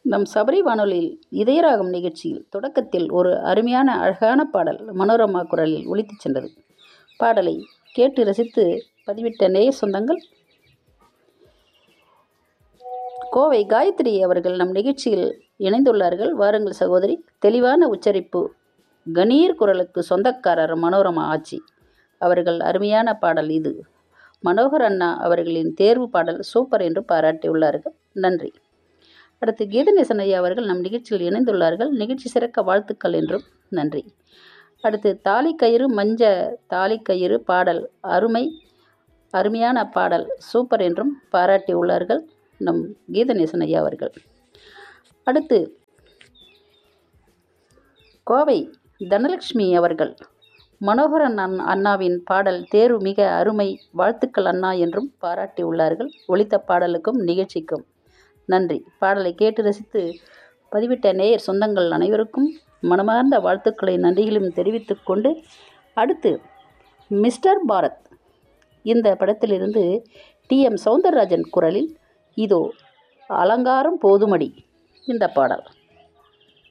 நம் சபரி வானொலியில் இதயராகம் நிகழ்ச்சியில் தொடக்கத்தில் ஒரு அருமையான அழகான பாடல் மனோரமா குரலில் ஒலித்துச் சென்றது பாடலை கேட்டு ரசித்து பதிவிட்ட நேய சொந்தங்கள் கோவை காயத்ரி அவர்கள் நம் நிகழ்ச்சியில் இணைந்துள்ளார்கள் வாருங்கள் சகோதரி தெளிவான உச்சரிப்பு கணீர் குரலுக்கு சொந்தக்காரர் மனோரமா ஆச்சி அவர்கள் அருமையான பாடல் இது மனோகர் அண்ணா அவர்களின் தேர்வு பாடல் சூப்பர் என்று பாராட்டியுள்ளார்கள் நன்றி அடுத்து கீதநேசன் ஐயா அவர்கள் நம் நிகழ்ச்சியில் இணைந்துள்ளார்கள் நிகழ்ச்சி சிறக்க வாழ்த்துக்கள் என்றும் நன்றி அடுத்து தாலி கயிறு மஞ்ச தாலி கயிறு பாடல் அருமை அருமையான பாடல் சூப்பர் என்றும் பாராட்டியுள்ளார்கள் நம் கீதநேசன் ஐயா அவர்கள் அடுத்து கோவை தனலட்சுமி அவர்கள் மனோகரன் அண் அண்ணாவின் பாடல் தேர்வு மிக அருமை வாழ்த்துக்கள் அண்ணா என்றும் பாராட்டியுள்ளார்கள் ஒலித்த பாடலுக்கும் நிகழ்ச்சிக்கும் நன்றி பாடலை கேட்டு ரசித்து பதிவிட்ட நேயர் சொந்தங்கள் அனைவருக்கும் மனமார்ந்த வாழ்த்துக்களை நன்றிகளும் தெரிவித்துக் கொண்டு அடுத்து மிஸ்டர் பாரத் இந்த படத்திலிருந்து டி எம் சௌந்தரராஜன் குரலில் இதோ அலங்காரம் போதுமடி இந்த பாடல்